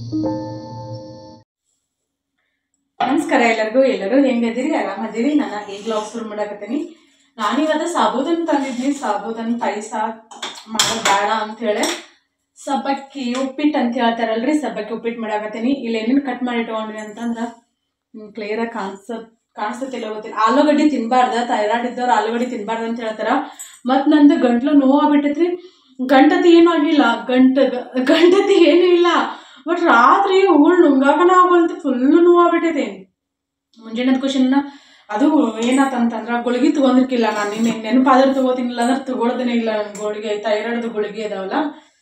ನಮಸ್ಕಾರ ಎಲ್ಲರಿಗೂ ಎಲ್ಲರೂ ಹೆಂಗದಿರಿ ಆರಾಮದಿರಿ ನಾನು ಈಗ ಬ್ಲಾಗ್ ಶುರು ಮಾಡಕತ್ತೀನಿ ನಾನಿವತ್ತು ಸಾಬೂದನ್ ತಂದಿದ್ನಿ ಸಾಬೂದನ್ ಪಾಯಸ ಮಾಡೋದು ಬೇಡ ಅಂತೇಳಿ ಸಬ್ಬಕ್ಕಿ ಉಪ್ಪಿಟ್ಟು ಅಂತ ಹೇಳ್ತಾರಲ್ರಿ ಸಬ್ಬಕ್ಕಿ ಉಪ್ಪಿಟ್ಟು ಮಾಡಾಕತ್ತೀನಿ ಇಲ್ಲಿ ಏನೇನು ಕಟ್ ಮಾಡಿ ಇಟ್ಕೊಂಡ್ರಿ ಅಂತಂದ್ರೆ ಕ್ಲಿಯರಾಗಿ ಕಾಣಿಸ ಕಾಣಿಸ್ತತಿಲ್ಲ ಗೊತ್ತಿಲ್ಲ ಆಲೂಗಡ್ಡೆ ತಿನ್ಬಾರ್ದ ಥೈರಾಯ್ಡ್ ಇದ್ದವ್ರು ಆಲೂಗಡ್ಡೆ ತಿನ್ಬಾರ್ದು ಅಂತ ಹೇಳ್ತಾರ ಮತ್ತು ನಂದು ಗಂಟ್ಲು ನೋವು ಆಗ್ಬಿಟ್ಟೈತ್ರಿ ಗಂಟತಿ ಏನೂ ಆಗಿಲ್ಲ ಗಂಟ ಗಂಟತಿ ಏನೂ ಇಲ್ಲ ಬಟ್ ರಾತ್ರಿ ಉಗುಳು ನುಂಗಾಕನ ಆಗೋಲ್ತು ಫುಲ್ಲು ನೋವು ಆಗ್ಬಿಟ್ಟೈತೆ ಮುಂಜಾನೆ ಖುಷಿನ ಅದು ಏನಾತಂತಂದ್ರೆ ಗುಳಿಗೆ ತಗೊಂಡಿರ್ಕಿಲ್ಲ ನಾನು ನಿನ್ನೆ ನೆನಪಾದ್ರೆ ತಗೋತೀನಿಲ್ಲ ಅಂದ್ರೆ ತಗೊಳ್ದೇನೆ ಇಲ್ಲ ನನ್ ಗುಳಿಗೆ ಥೈರಾಯ್ಡ್ದು ಗುಳಿಗೆ ಇದಾವಲ್ಲ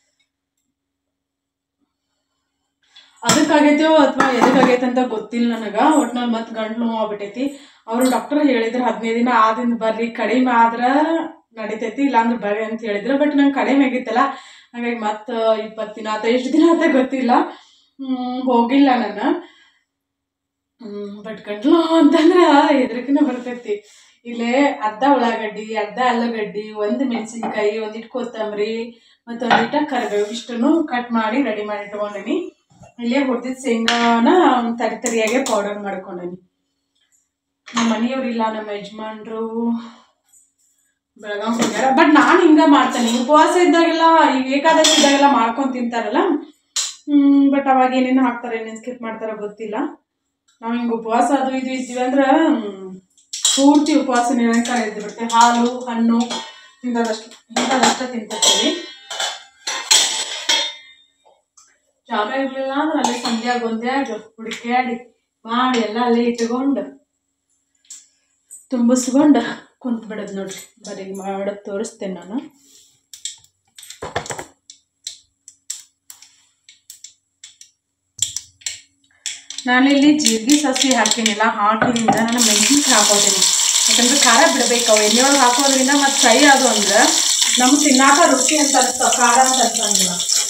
ಅದಕ್ಕಾಗೈತೋ ಅಥವಾ ಎದಕ್ಕಾಗೈತೆ ಅಂತ ಗೊತ್ತಿಲ್ಲ ನನಗೆ ಒಟ್ನಲ್ಲಿ ಮತ್ತೆ ಗಂಟ್ಲು ನೋವು ಆಗ್ಬಿಟ್ಟೈತಿ ಅವರು ಡಾಕ್ಟರ್ ಹೇಳಿದ್ರು ಹದಿನೈದು ದಿನ ಆದಿಂದ ಬರ್ರಿ ಕಡಿಮೆ ಆದ್ರೆ ನಡಿತೈತಿ ಇಲ್ಲಾಂದ್ರೆ ಬರ್ರಿ ಅಂತ ಹೇಳಿದ್ರು ಬಟ್ ನಂಗೆ ಕಡಿಮೆ ಆಗಿತ್ತಲ್ಲ ಹಾಗಾಗಿ ಮತ್ತೆ ಇಪ್ಪತ್ತು ದಿನ ಅಥವಾ ಎಷ್ಟು ದಿನ ಅಂತ ಗೊತ್ತಿಲ್ಲ ಹ್ಮ್, ಹೋಗಿಲ್ಲ ನಾನು ಬಟ್ ಗಂಟ್ಲು ಅಂತಂದ್ರೆ ಹೆದರಿಕೆನ ಬರ್ತೈತಿ ಇಲ್ಲೇ ಅರ್ಧ ಉಳ್ಳಾಗಡ್ಡಿ ಅರ್ಧ ಆಲೂಗಡ್ಡಿ ಒಂದು ಮೆಣಸಿನ್ಕಾಯಿ ಒಂದಿಟ್ಟು ಕೊತ್ತಂಬರಿ ಮತ್ತು ಒಂದಿಟ್ಟು ಕರಿಬೇವು ಇಷ್ಟನ್ನು ಕಟ್ ಮಾಡಿ ರೆಡಿ ಮಾಡಿ ಇಟ್ಕೊಂಡೀನಿ ಇಲ್ಲೇ ಹುರಿದಿದ್ದ ಶೇಂಗಾನ ತರಿ ತರಿಯಾಗೆ ಪೌಡರ್ ಮಾಡ್ಕೊಂಡೀನಿ ನಮ್ಮ ಮನೆಯವ್ರಿಲ್ಲ ನಮ್ಮ ಯಜಮಾನ್ರು ಬೆಳಗಾವ್ ಹೋಗ್ಯಾರ ಬಟ್ ನಾನು ಹಿಂಗ ಮಾಡ್ತೇನೆ ಉಪವಾಸ ಇದ್ದಾಗೆಲ್ಲ ಈಗ ಏಕಾದಶಿ ಇದ್ದಾಗೆಲ್ಲ ಮಾಡ್ಕೊಂಡು ತಿಂತಾರಲ್ಲ ಬಟ್ ಅವಾಗ ಏನೇನು ಹಾಕ್ತಾರೆ ಏನೇನು ಸ್ಕಿಪ್ ಮಾಡ್ತಾರೋ ಗೊತ್ತಿಲ್ಲ ನಾವು ಹಿಂಗೆ ಉಪವಾಸ ಅದು ಇದು ಇದ್ದೀವಿ ಅಂದ್ರೆ ಹ್ಮ್, ಪೂರ್ತಿ ಉಪವಾಸ ನಿರಂಕಾರ ಇದ್ದು ಬಿಡುತ್ತೆ ಹಾಲು ಹಣ್ಣು ಇಂಥದಷ್ಟು ಇಂಥದಷ್ಟು ತಿಂತಿರ್ತೀವಿ ಜಾಗ ಇರಲಿಲ್ಲ ಅಂದ್ರೆ ಅಲ್ಲಿ ಸಂಧ್ಯಾಗ ಒಂದ್ಯಾಗ ಹುಡುಕ್ಯಾಡಿ ಮಾಡಿ ಎಲ್ಲ ಅಲ್ಲೇ ಇಟ್ಕೊಂಡು ತುಂಬಿಸ್ಕೊಂಡು ಕುಂತ್ ಬಿಡೋದು ನೋಡ್ರಿ ಬರೀ ಮಾಡೋದು ತೋರಿಸ್ತೇನೆ ನಾನು ನಾನಿಲ್ಲಿ ಜೀರಿಗೆ ಸಸಿ ಹಾಕಿನಿಲ್ಲ ಹಾಕಿನಿಂದ ನಾನು ಮೆಣಸಿನ್ಕಾಯಿ ಹಾಕೋತೀನಿ ಯಾಕಂದ್ರೆ ಖಾರ ಬಿಡ್ಬೇಕು ಅವು ಎಣ್ಣೆಯೊಳಗೆ ಹಾಕೋದ್ರಿಂದ ಮತ್ತು ಫ್ರೈ ಅದು ಅಂದ್ರೆ ನಮ್ಗೆ ತಿನ್ನಾಕ ರುಚಿ ಅಂತ ಅನ್ಸ್ತಾವ ಖಾರ ಅಂತ ಅನ್ಸಂಗಿಲ್ಲ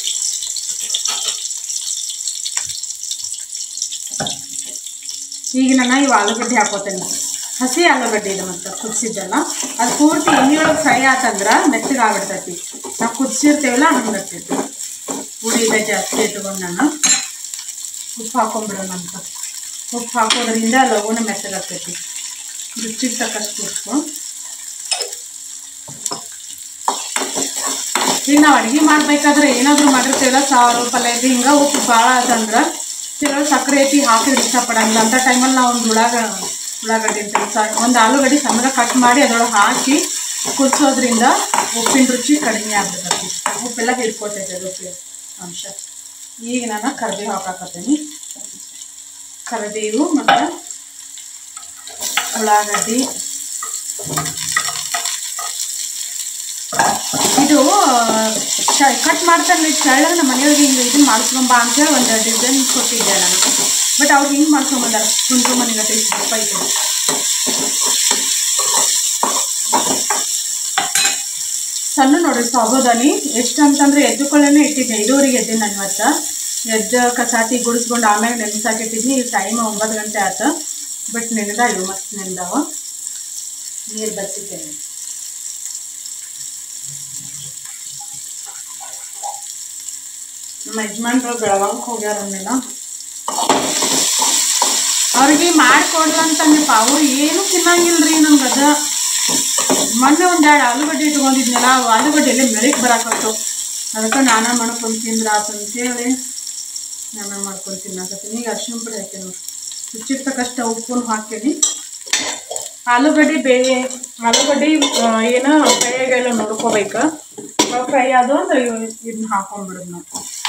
ಈಗ ನಾನು ಇವು ಆಲೂಗಡ್ಡೆ ಹಾಕೋತೇನೆ ಹಸಿ ಆಲೂಗಡ್ಡೆ ಇದೆ ಮತ್ತು ಕುದಿಸಿದ್ದೆಲ್ಲ ಅದು ಪೂರ್ತಿ ಎಣ್ಣೆಯೊಳಗೆ ಫ್ರೈ ಆತಂದ್ರೆ ಮೆತ್ತಗೆ ಆಗ್ಬಿಡ್ತೈತಿ ನಾವು ಕುದಿಸಿರ್ತೇವಲ್ಲ ಹಂಗೆ ಆಗ್ತೈತಿ ಹುಳಿ ಇದೆ ಜಾಸ್ತಿ ಇಟ್ಕೊಂಡು ನಾನು ಉಪ್ಪು ಹಾಕೊಂಡ್ಬಿಡೋಣ ಅಂತ ಉಪ್ಪು ಹಾಕೋದ್ರಿಂದ ಲಘುನ ಮೆತ್ತಗಾಗ್ತೈತಿ ರುಚಿಗೆ ತಕ್ಕಷ್ಟು ಉಪ್ಪು ಈಗ ನಾವು ಅಡುಗೆ ಮಾಡ್ಬೇಕಾದ್ರೆ ಏನಾದರೂ ಮಾಡಿರ್ತೇವಲ್ಲ ಸಾರು ಪಲ್ಯ ಐತಿ ಹಿಂಗೆ ಉಪ್ಪು ಭಾಳ ಆತಂದ್ರೆ ಕೆಲವು ಸಕ್ಕರೆ ಐತಿ ಹಾಕಿದ್ರೆ ಇಷ್ಟಪಡಂಗಿಲ್ಲ ಅಂತ ಟೈಮಲ್ಲಿ ನಾವು ಒಂದು ಉಳ್ಳಾಗ ಉಳ್ಳಾಗಡ್ಡಿ ಅಂತ ಸ ಒಂದು ಆಲೂಗಡ್ಡೆ ಸಣ್ಣಗೆ ಕಟ್ ಮಾಡಿ ಅದರೊಳಗೆ ಹಾಕಿ ಕುದಿಸೋದ್ರಿಂದ ಉಪ್ಪಿನ ರುಚಿ ಕಡಿಮೆ ಆಗ್ಬಿಡ್ತೈತಿ ಉಪ್ಪೆಲ್ಲ ಹಿಡ್ಕೊತೈತೆ ಅದು ಉಪ್ಪು ಅಂಶ ಈಗ ನಾನು ಕರಿಬೇವು ಹಾಕಾಕತ್ತೀನಿ ಕರಿಬೇವು ಮತ್ತು ಉಳ್ಳಾಗಡ್ಡಿ ಇದು ಕಟ್ ಮಾಡ್ತಾರಲ್ಲ ಕೆಳಗೆ ನಮ್ಮ ಮನೆಯವ್ರಿಗೆ ಹಿಂಗೆ ಇದನ್ನ ಮಾಡಿಸ್ಕೊಂಬ ಅಂತೇಳಿ ಒಂದು ಡಿಸೈನ್ ಕೊಟ್ಟಿದ್ದೆ ನಾನು ಬಟ್ ಅವ್ರು ಹಿಂಗೆ ಮಾಡ್ಸ್ಕೊಂಬಂದಾರ ಕುಂದ್ರು ಮನೆಗಟ್ಟೆ ಇಷ್ಟು ದಪ್ಪ ಐತೆ ಸಣ್ಣ ನೋಡ್ರಿ ಸಾಬೂದಾನಿ ಎಷ್ಟು ಅಂತಂದ್ರೆ ಎದ್ದುಕೊಳ್ಳೇನೆ ಇಟ್ಟಿದ್ದೆ ಐದೂವರೆಗೆ ಎದ್ದೆ ನಾನು ಇವತ್ತು ಎದ್ದು ಕಸಾತಿ ಗುಡಿಸ್ಕೊಂಡು ಆಮೇಲೆ ನೆನೆಸಾಕಿಟ್ಟಿದ್ನಿ ಈಗ ಟೈಮ್ ಒಂಬತ್ತು ಗಂಟೆ ಆಯ್ತು ಬಟ್ ನೆನೆದ ಇವು ಮಸ್ತ್ ನೆನೆದಾವ ನೀರು ಬಸಿದ್ದೇನೆ ನಮ್ಮ ಯಜಮಾನ್ರು ಬೆಳಗಾವಿಗೆ ಹೋಗ್ಯಾರ ಅಂದಿಲ್ಲ ಅವ್ರಿಗೆ ಮಾಡಿಕೊಡ್ಲ ಅಂತಂದಪ್ಪ ಅವ್ರು ಏನು ತಿನ್ನಂಗಿಲ್ರಿ ನಮ್ಗೆ ಅದ ಮೊನ್ನೆ ಒಂದೆರಡು ಆಲೂಗಡ್ಡೆ ಇಟ್ಕೊಂಡಿದ್ನಲ್ಲ ಅವು ಆಲೂಗಡ್ಡೆ ಎಲ್ಲ ಮೆಳಿಕ್ ಬರಾಕತ್ತು ಅದಕ್ಕೆ ನಾನ ಮಾಡ್ಕೊಂಡು ತಿಂದ್ರ ಅಂತೇಳಿ ನಾನು ಮಾಡ್ಕೊಂಡು ತಿನ್ನಕತ್ತೀನಿ ಈಗ ಅರ್ಶಿನ ಪುಡಿ ಹಾಕಿ ನೋಡಿ ರುಚಿಗೆ ತಕ್ಕಷ್ಟು ಉಪ್ಪನ್ನು ಹಾಕೀನಿ ಆಲೂಗಡ್ಡೆ ಬೇಳೆ ಆಲೂಗಡ್ಡೆ ಆ, ಏನೋ ಕೈಯಾಗೆಲ್ಲ ನೋಡ್ಕೋಬೇಕು ಫ್ರೈ ಆದು ಅಂದ್ರೆ ಇದನ್ನ ಹಾಕೊಂಡ್ಬಿಡೋದು ನಾವು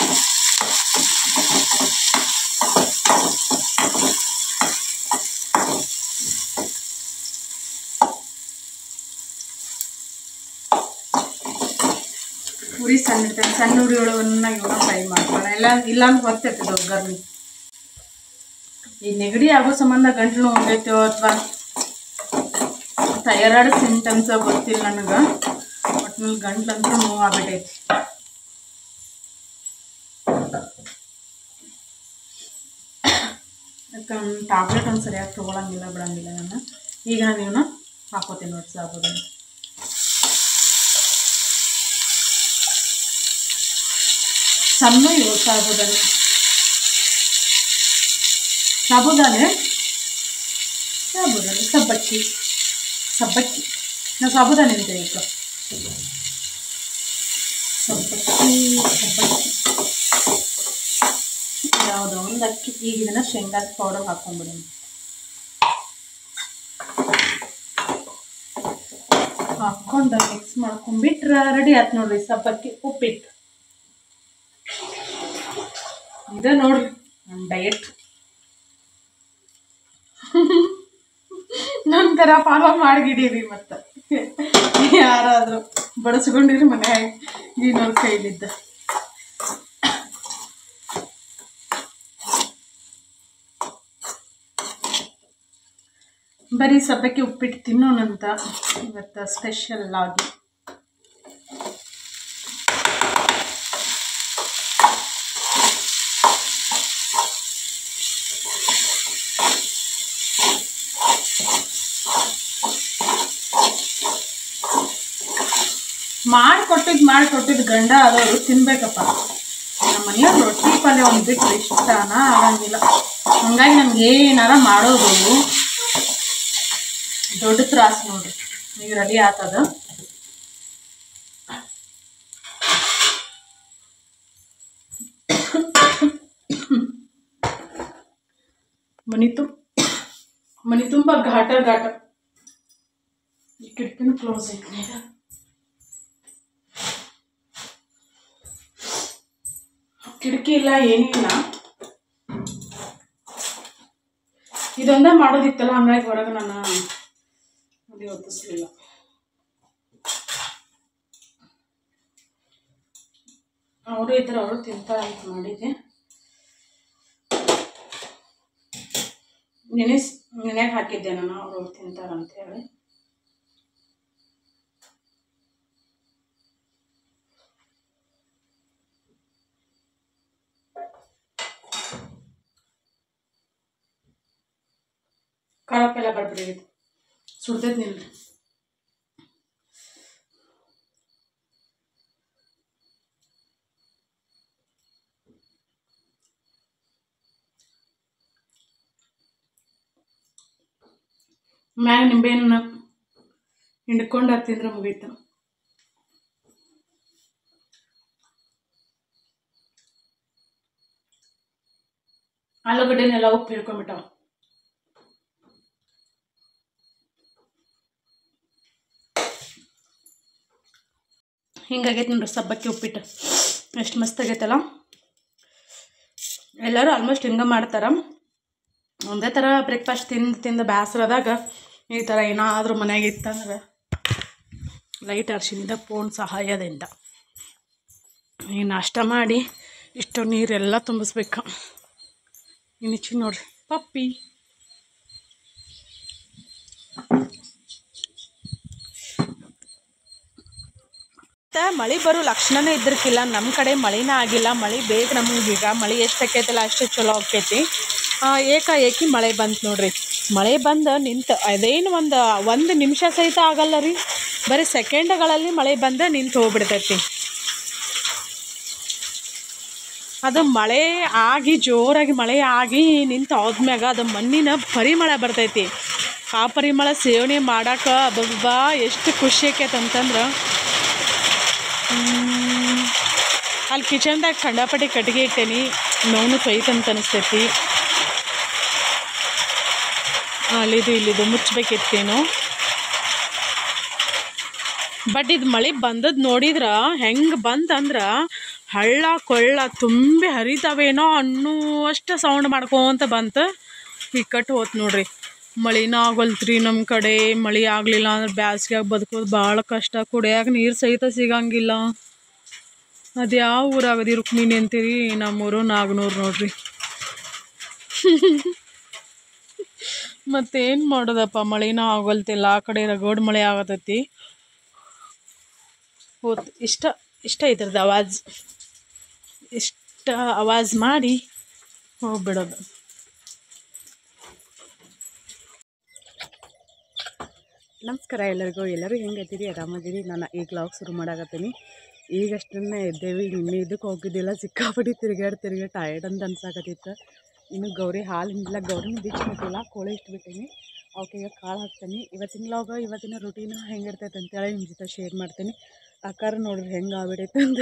ಉರಿ ಸಣ್ಣ ಇರ್ತದೆ ಸಣ್ಣ ಉರಿ ಒಳಗನ್ನ ಇವನ್ನ ಫ್ರೈ ಮಾಡ್ಕೊಳ್ಳೋಣ ಇಲ್ಲ ಇಲ್ಲಾಂದ್ರೆ ಗೊತ್ತಿರ್ತದೆ ಒಗ್ಗರ್ನಿ ಈ ನೆಗಡಿ ಆಗೋ ಸಂಬಂಧ ಗಂಟ್ಲು ನೋವೈತೋ ಅಥವಾ ಥೈರಾಯ್ಡ್ ಸಿಂಟಮ್ಸ್ ಗೊತ್ತಿಲ್ಲ ನನಗೆ ಒಟ್ನಲ್ಲಿ ಗಂಟ್ಲಂತೂ ನೋವು ಆಗ್ಬಿಟ್ಟೈತಿ ಯಾಕಂದ್ರೆ ಟ್ಯಾಬ್ಲೆಟ್ ಒಂದು ಸರಿಯಾಗಿ ತೊಗೊಳಂಗಿಲ್ಲ ಬಿಡಂಗಿಲ್ಲ ನಾನು ಈಗ ನಾನು ಇವನ್ನ ಹಾಕೋತೀನಿ ನೋಡಿ ಸಾಬೂನು ಸಣ್ಣ ಇವು ಸಾಬೂದನ್ನು ಸಾಬುದಾನೆ ಸಾಬುದಾನೆ ಸಬ್ಬಕ್ಕಿ ಸಬ್ಬಕ್ಕಿ ನಾವು ಸಾಬುದಾನೆ ಅಂತ ಈಗ ಸಬ್ಬಕ್ಕಿ ಸಬ್ಬಕ್ಕಿ ಯಾವುದೋ ಒಂದು ಅಕ್ಕಿ ಈಗ ಇದನ್ನ ಶೇಂಗಾದ ಪೌಡರ್ ಹಾಕೊಂಡ್ಬಿಡೋಣ ಹಾಕ್ಕೊಂಡು ಮಿಕ್ಸ್ ಮಾಡ್ಕೊಂಡ್ಬಿಟ್ರೆ ರೆಡಿ ಆಯ್ತು ನೋಡ್ರಿ ಸಬ್ಬಕ್ಕಿ ಉಪ್ಪಿಟ್ಟು ಇದ ನೋಡ್ರಿ ನನ್ನ ಡಯಟ್ ನಂತರ ಫಾಲೋ ಮಾಡಿಗಿಡೀರಿ ಮತ್ತೆ ಯಾರಾದರೂ ಬಡಿಸ್ಕೊಂಡಿರಿ ಮನ್ಯಾಗ ನೀನವ್ರ ಕೈಲಿದ್ದ ಬರೀ ಸಬ್ಬಕ್ಕಿ ಉಪ್ಪಿಟ್ಟು ತಿನ್ನೋಣಂತ ಇವತ್ತು ಸ್ಪೆಷಲ್ ಆಗಿ ಮಾಡಿಕೊಟ್ಟಿದ್ದು ಮಾಡಿಕೊಟ್ಟಿದ್ದು ಗಂಡ ಆದವರು ತಿನ್ಬೇಕಪ್ಪ ನಮ್ಮ ಮನೆಯವ್ರು ರೊಟ್ಟಿ ಪಲ್ಯ ಒಂದು ಬಿಟ್ಟು ಇಷ್ಟನ ಆಗಂಗಿಲ್ಲ ಹಂಗಾಗಿ ನಮ್ಗೆ ಏನಾರ ಮಾಡೋದು ದೊಡ್ಡ ತ್ರಾಸ ನೋಡ್ರಿ ಈಗ ರೆಡಿ ಆತದ ಮನಿ ತು ಮನಿ ತುಂಬ ಘಾಟ ಘಾಟ ಈ ಕಿಟಕಿನೂ ಕ್ಲೋಸ್ ಐತಿ ಈಗ ಕಿಟಕಿ ಇಲ್ಲ ಏನೂ ಇಲ್ಲ ಇದೊಂದೇ ಮಾಡೋದಿತ್ತಲ್ಲ ಹಂಗಾಗಿ ಹೊರಗೆ ನಾನು ಅದು ಹೊತ್ತಿಸ್ಲಿಲ್ಲ ಅವರು ಇದ್ರೆ ಅವರು ತಿಂತಾರೆ ಅಂತ ಮಾಡಿದ್ದೆ ನೆನೆಸ್ ನೆನೆಗೆ ಹಾಕಿದ್ದೆ ನಾನು ಅವರು ತಿಂತಾರಂತ ಹೇಳಿ ಖಾರಕ್ಕೆಲ್ಲ ಬಡ್ಬಿಡಿ ಸುಡ್ತೈತೆ ನಿಲ್ರಿ ಮ್ಯಾಗ ನಿಂಬೆಹಣ್ಣು ಹಿಂಡ್ಕೊಂಡು ತಿಂದ್ರೆ ಮುಗೀತು ಆಲೂಗಡ್ಡೆನೆಲ್ಲ ಉಪ್ಪು ಹಿಡ್ಕೊಂಬಿಟ್ಟವ ಹಿಂಗಾಗೈತೆ ನೋಡ್ರಿ ಸಬ್ಬಕ್ಕಿ ಉಪ್ಪಿಟ್ಟು ಎಷ್ಟು ಮಸ್ತ್ ಆಗೈತಲ್ಲ ಎಲ್ಲರೂ ಆಲ್ಮೋಸ್ಟ್ ಹಿಂಗೆ ಮಾಡ್ತಾರೆ ಒಂದೇ ಥರ ಬ್ರೇಕ್ಫಾಸ್ಟ್ ತಿಂದು ತಿಂದು ಬೇಸರದಾಗ ಈ ಥರ ಏನಾದರೂ ಮನೆಯಾಗ ಇತ್ತಂದ್ರೆ ಲೈಟ್ ಅರ್ಶಿನಿಂದ ಫೋನ್ ಸಹಾಯದಿಂದ ಈ ನಾಷ್ಟ ಮಾಡಿ ಇಷ್ಟು ನೀರೆಲ್ಲ ತುಂಬಿಸ್ಬೇಕು ಇನ್ನಿಚ್ಚಿ ನೋಡ್ರಿ ಪಪ್ಪಿ ಮತ್ತು ಮಳೆ ಬರೋ ಲಕ್ಷಣನೇ ಇದ್ದಿರ್ಕಿಲ್ಲ ನಮ್ಮ ಕಡೆ ಮಳೆನೇ ಆಗಿಲ್ಲ ಮಳೆ ಬೇಗ ನಮಗೆ ಈಗ ಮಳೆ ಎಷ್ಟು ಆಕೈತಲ್ಲ ಅಷ್ಟು ಚಲೋ ಆಕೈತಿ ಆ, ಏಕಾಏಕಿ ಮಳೆ ಬಂತು ನೋಡ್ರಿ ಮಳೆ ಬಂದು ನಿಂತು ಅದೇನು ಒಂದು ಒಂದು ನಿಮಿಷ ಸಹಿತ ಆಗಲ್ಲ ರೀ ಬರೀ ಸೆಕೆಂಡ್ಗಳಲ್ಲಿ ಮಳೆ ಬಂದು ನಿಂತು ಹೋಗ್ಬಿಡ್ತೈತಿ ಅದು ಮಳೆ ಆಗಿ ಜೋರಾಗಿ ಮಳೆ ಆಗಿ ನಿಂತು ಆದ್ಮ್ಯಾಗ ಅದು ಮಣ್ಣಿನ ಪರಿಮಳ ಬರ್ತೈತಿ ಆ ಪರಿಮಳ ಸೇವನೆ ಮಾಡಕ್ಕೆ ಅಬ್ಬಬ್ಬಾ ಎಷ್ಟು ಖುಷಿ ಆಕೈತೆ ಅಂತಂದ್ರೆ ಹ್ಮ್. ಅಲ್ಲಿ ಕಿಚನ್ದಾಗ ಖಂಡಾಪಟ್ಟಿ ಕಟ್ಟಿಗೆ ಇಟ್ಟೇನಿ ನೋವು ತೊಯ್ತಂತ ಅನಿಸ್ತೈತಿ ಅಲ್ಲಿದು ಇಲ್ಲಿದು ಮುಚ್ಚಬೇಕಿತ್ತೇನು ಬಟ್ ಇದು ಮಳೆ ಬಂದದ್ದು ನೋಡಿದ್ರೆ ಹೆಂಗೆ ಬಂತಂದ್ರೆ ಹಳ್ಳ ಕೊಳ್ಳ ತುಂಬಿ ಹರಿತಾವೇನೋ ಅನ್ನುವಷ್ಟು ಸೌಂಡ್ ಮಾಡ್ಕೊಂತ ಬಂತು ಇಕ್ಕಟ್ಟು ಹೋತ್ ನೋಡ್ರಿ ಮಳಿನ ಆಗಲ್ತ್ರಿ ನಮ್ಮ ಕಡೆ ಮಳೆ ಆಗಲಿಲ್ಲ ಅಂದ್ರೆ ಬ್ಯಾಸ್ಗ್ಯಾಗ ಬದುಕೋದು ಭಾಳ ಕಷ್ಟ ಕುಡಿಯಾಕ ನೀರು ಸಹಿತ ಸಿಗಂಗಿಲ್ಲ ಅದು ಯಾವ ಊರಾಗದಿ ರುಕ್ಮಿಣಿ ಅಂತೀರಿ ನಮ್ಮೂರು ನಾಗನೂರು ನೋಡ್ರಿ ಮತ್ತೇನು ಮಾಡೋದಪ್ಪ ಮಳೆನ ಆಗಲ್ತಿಲ್ಲ ಆ ಕಡೆ ರಗೋಡ್ ಮಳೆ ಆಗತೈತಿ ಹೋತ್ ಇಷ್ಟ ಇಷ್ಟ ಇದ್ರದ್ದು ಅವಾಜ್ ಇಷ್ಟ ಅವಾಜ್ ಮಾಡಿ ಹೋಗ್ಬಿಡೋದು ನಮಸ್ಕಾರ ಎಲ್ಲರಿಗೂ ಎಲ್ಲರೂ ಹೆಂಗೈತೀರಿ ಆರಾಮಾಗಿರಿ ನಾನು ಈಗ ಲಾಗ್ ಶುರು ಮಾಡಾಕತ್ತೀನಿ ಈಗಷ್ಟನ್ನೇ ಎದ್ದೇವಿ ನಿನ್ನೆ ಇದಕ್ಕೆ ಹೋಗಿದ್ದಿಲ್ಲ ಸಿಕ್ಕಾಪಟ್ಟಿ ತಿರುಗಾಡಿ ತಿರುಗಿ ಟಯರ್ಡ್ ಅಂತ ಅನ್ಸಾಕತ್ತಿತ್ತು ಇನ್ನು ಗೌರಿ ಹಾಲಿಂದಿಲ್ಲ ಗೌರಿನ ಬಿಚ್ಚಿ ಬಿಟ್ಟಿಲ್ಲ ಕೋಳಿ ಇಟ್ಟು ಬಿಟ್ಟೀನಿ ಅವಕ್ಕೆ ಈಗ ಕಾಳು ಹಾಕ್ತೀನಿ ಇವತ್ತಿನ ಲಾಗ ಇವತ್ತಿನ ರುಟೀನ್ ಹೆಂಗಿರ್ತೈತೆ ಅಂತೇಳಿ ನಿಮ್ಮ ಜೊತೆ ಶೇರ್ ಮಾಡ್ತೀನಿ ಆಕಾರ ನೋಡ್ರಿ ಹೆಂಗೆ ಆಗ್ಬಿಡೈತೆ ಅಂತ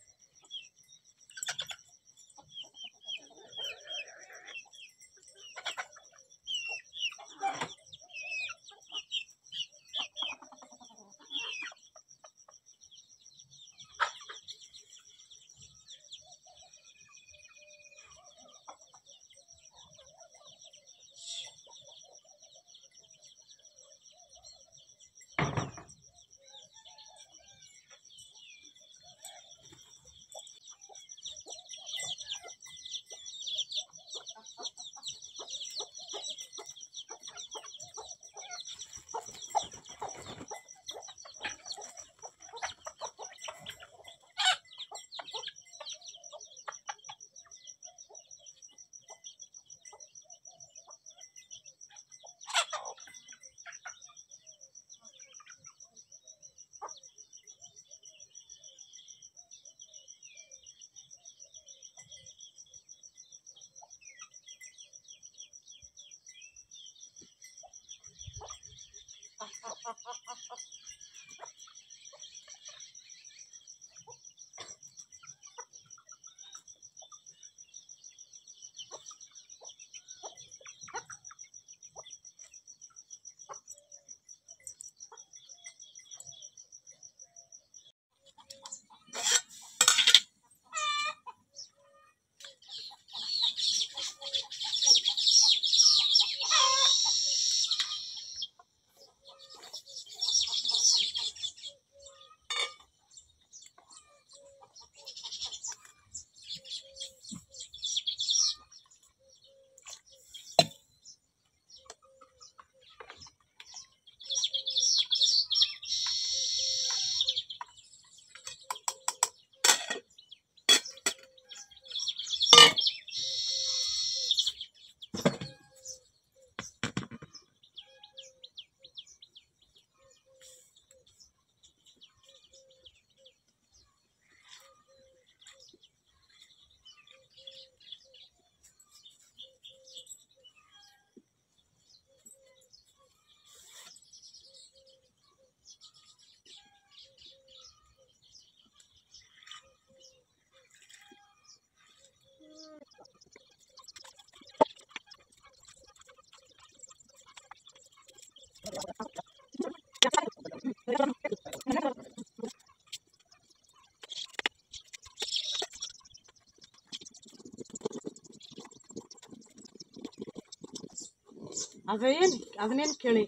ಅದೇನು ಅದನ್ನೇನು ಕೇಳಿ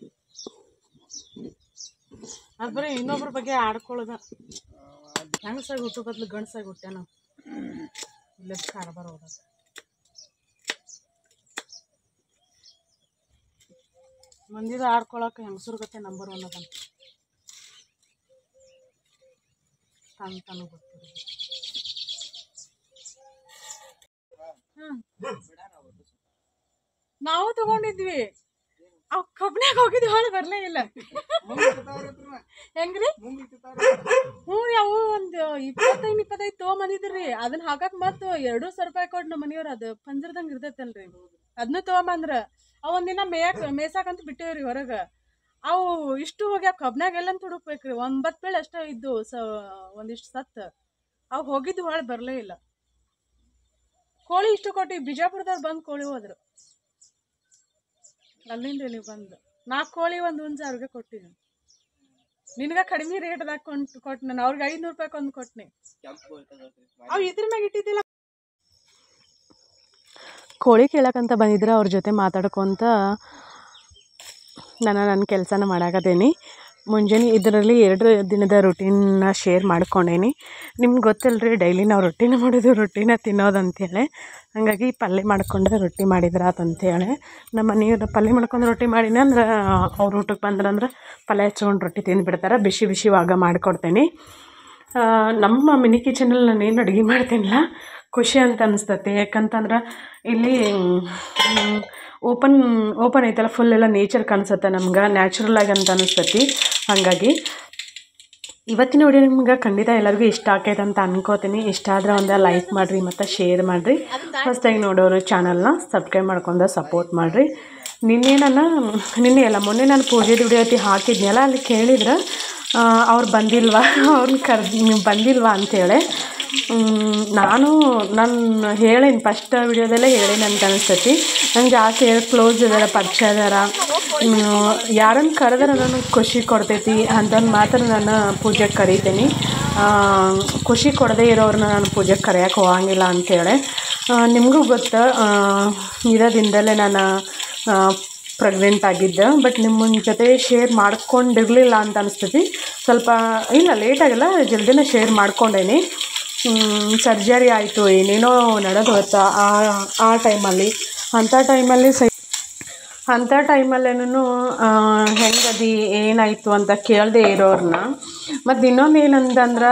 ಅದು ಬರೀ ಇನ್ನೊಬ್ರ ಬಗ್ಗೆ ಆಡ್ಕೊಳ್ಳೋದ ಹೆಂಗಸಾಗಿ ಹುಟ್ಟು ಬದಲು ಗಂಡಸಾಗಿ ಹುಟ್ಟ್ಯ ನಾವು ಇಲ್ಲ ಕಾರಬಾರ ಹೋದ ಮಂದಿದ ಆಡ್ಕೊಳಕ್ಕೆ ಹೆಂಗಸ್ರ ಗತೆ ನಂಬರ್ ಒನ್ ಅದ ತಾನು ತಾನು ಗೊತ್ತಿರೋದು ಹ್ಮ್ ನಾವು ತಗೊಂಡಿದ್ವಿ ಅವ್ ಕಬ್ನ್ಯಾಗ ಹೋಗಿದ್ವಿ ಹೊಳ ಬರ್ಲೇ ಇಲ್ಲ ಹೆಂಗ್ರಿ ಹ್ಞೂ ರೀ ಅವು ಒಂದು ಇಪ್ಪತ್ತೈದು ಇಪ್ಪತ್ತೈದು ತೊಗೊಂಬಂದಿದ್ರಿ ಅದನ್ನ ಹಾಕಕ್ ಮತ್ತು ಎರಡು ಸಾವಿರ ರೂಪಾಯಿ ಕೊಟ್ಟು ನಮ್ಮ ಮನೆಯವ್ರು ಅದು ಪಂಜರದಂಗ ಇರ್ತೈತಲ್ರಿ ಅದನ್ನ ತೊಗೊಂಬಂದ್ರ ಅವ್ ಒಂದಿನ ಮೇಯಕ್ ಮೇಯ್ಸಾಕಂತ ಬಿಟ್ಟೇವ್ರಿ ಹೊರಗ ಅವು ಇಷ್ಟು ಹೋಗ್ಯಾವ ಕಬ್ನ್ಯಾಗ ಎಲ್ಲ ತುಡುಕ್ಬೇಕ್ರಿ ಒಂಬತ್ತು ಬೇಳೆ ಅಷ್ಟೇ ಇದ್ದು ಸ ಒಂದಿಷ್ಟು ಸತ್ ಅವು ಹೋಗಿದ್ದು ಹೊಳೆ ಬರಲೇ ಇಲ್ಲ ಕೋಳಿ ಇಷ್ಟು ಕೊಟ್ಟು ಬಿಜಾಪುರದವ್ರು ಬಂದು ಕೋಳಿ ಹೋದ್ರು ಅಲ್ಲಿಂದ ನೀವು ಬಂದು ನಾಲ್ಕು ಕೋಳಿ ಒಂದು ಹುಂಜ ಅವ್ರಿಗೆ ಕೊಟ್ಟಿದ್ದೀನಿ ನಿನಗ ಕಡಿಮೆ ರೇಟ್ದಾಗ ಕೊಂಡು ಕೊಟ್ಟು ನಾನು ಅವ್ರಿಗೆ ಐನೂರು ರೂಪಾಯಿ ಒಂದು ಕೊಟ್ನಿ ಅವು ಇದ್ರ ಮ್ಯಾಗ ಇಟ್ಟಿದ್ದಿಲ್ಲ ಕೋಳಿ ಕೇಳಕ್ಕಂತ ಬಂದಿದ್ರೆ ಅವ್ರ ಜೊತೆ ಮಾತಾಡ್ಕೊತ ನಾನು ನನ್ನ ಕೆಲಸನ ಮಾಡಾಕತ್ತೇನಿ ಮುಂಜಾನೆ ಇದರಲ್ಲಿ ಎರಡು ದಿನದ ರುಟೀನ್ನ ಶೇರ್ ಮಾಡ್ಕೊಂಡೇನಿ ನಿಮ್ಗೆ ಗೊತ್ತಲ್ರಿ ಡೈಲಿ ನಾವು ರೊಟ್ಟಿನ ಮಾಡೋದು ರೊಟ್ಟಿನ ತಿನ್ನೋದು ಅಂತೇಳಿ ಹಾಗಾಗಿ ಪಲ್ಯ ಮಾಡ್ಕೊಂಡು ರೊಟ್ಟಿ ಮಾಡಿದ್ರ ಅಂತೇಳಿ ನಮ್ಮ ಮನೆಯವ್ರು ಪಲ್ಯ ಮಾಡ್ಕೊಂಡು ರೊಟ್ಟಿ ಮಾಡಿನ ಅಂದ್ರೆ ಅವ್ರು ಊಟಕ್ಕೆ ಬಂದ್ರಂದ್ರೆ ಪಲ್ಯ ಹಚ್ಕೊಂಡು ರೊಟ್ಟಿ ತಿಂದುಬಿಡ್ತಾರೆ ಬಿಸಿ ಬಿಸಿವಾಗ ಮಾಡಿಕೊಡ್ತೇನೆ ಆ, ನಮ್ಮ ಮಿನಿ ಕಿಚನಲ್ಲಿ ನಾನು ಏನು ಅಡುಗೆ ಮಾಡ್ತೀನಲ್ಲ ಖುಷಿ ಅಂತ ಅನಿಸ್ತೈತಿ ಯಾಕಂತಂದ್ರೆ ಇಲ್ಲಿ ಓಪನ್ ಓಪನ್ ಐತಲ್ಲ ಫುಲ್ ಎಲ್ಲ ನೇಚರ್ ಕಾಣಿಸುತ್ತೆ ನಮ್ಗೆ ನ್ಯಾಚುರಲ್ ಆಗಿ ಅಂತ ಅನಿಸ್ತೈತಿ ಹಾಗಾಗಿ ಇವತ್ತಿನ ವಿಡಿಯೋ ನಿಮ್ಗೆ ಖಂಡಿತ ಎಲ್ಲರಿಗೂ ಇಷ್ಟ ಆಕೈತೆ ಅಂತ ಅನ್ಕೋತೀನಿ ಇಷ್ಟ ಆದ್ರೆ ಒಂದು ಲೈಕ್ ಮಾಡಿರಿ ಮತ್ತು ಶೇರ್ ಮಾಡಿರಿ ಹೊಸ್ದಾಗಿ ನೋಡೋರು ಚಾನಲ್ನ ಸಬ್ಸ್ಕ್ರೈಬ್ ಮಾಡ್ಕೊಂಡು ಸಪೋರ್ಟ್ ಮಾಡಿರಿ ನಿನ್ನೆ ನಾನು ನಿನ್ನೆ ಅಲ್ಲ ಮೊನ್ನೆ ನಾನು ಪೂಜೆ ವಿಡಿಯೋ ಹಾಕಿದ್ನಲ್ಲ ಅಲ್ಲಿ ಕೇಳಿದ್ರೆ ಅವ್ರು ಬಂದಿಲ್ವಾ ಅವ್ರನ್ನ ಕರ್ದು ನೀವು ಬಂದಿಲ್ವಾ ಅಂತೇಳಿ ಮ್, ನಾನು ನಾನು ಹೇಳೇನಿ ಫಸ್ಟ್ ವಿಡಿಯೋದಲ್ಲೇ ಹೇಳೇನಿ ಅಂತ ಅನಿಸ್ತೈತಿ ನಂಗೆ ಜಾಸ್ತಿ ಹೇಳಿ ಕ್ಲೋಸ್ ಇದಾರ ಪರಿಚಯ ಇದಾರ ಯಾರನ್ನು ಕರೆದ್ರೆ ನನಗೆ ಖುಷಿ ಕೊಡ್ತೈತಿ ಅಂತಂದು ಮಾತ್ರ ನಾನು ಪೂಜೆಗೆ ಕರಿತೀನಿ ಆ, ಖುಷಿ ಕೊಡದೇ ಇರೋರನ್ನ ನಾನು ಪೂಜೆಗೆ ಕರೆಯೋಕೆ ಹೋಗಂಗಿಲ್ಲ ಅಂತೇಳಿ ಆ, ನಿಮಗೂ ಗೊತ್ತು ಆ, ಇರೋ ದಿನದಲ್ಲೇ ನಾನು ಪ್ರೆಗ್ನೆಂಟ್ ಆಗಿದ್ದೆ ಬಟ್ ನಿಮ್ಮ ಜೊತೆ ಶೇರ್ ಮಾಡ್ಕೊಂಡಿರಲಿಲ್ಲ ಅಂತ ಅನಿಸ್ತೈತಿ ಸ್ವಲ್ಪ ಇಲ್ಲ ಲೇಟಾಗಿಲ್ಲ ಜಲ್ದಿನೇ ಶೇರ್ ಮಾಡ್ಕೊಂಡೇನಿ ಸರ್ಜರಿ ಆಯಿತು ಏನೇನೋ ನಡೆದು ಹೋಯ್ತು ಆ ಆ ಟೈಮಲ್ಲಿ ಅಂಥ ಟೈಮಲ್ಲಿ ಸೈ ಅಂಥ ಟೈಮಲ್ಲೇನು ಹೆಂಗದಿ ಏನಾಯಿತು ಅಂತ ಕೇಳದೆ ಇರೋರನ್ನ ಮತ್ತು ಇನ್ನೊಂದು ಏನಂತಂದ್ರೆ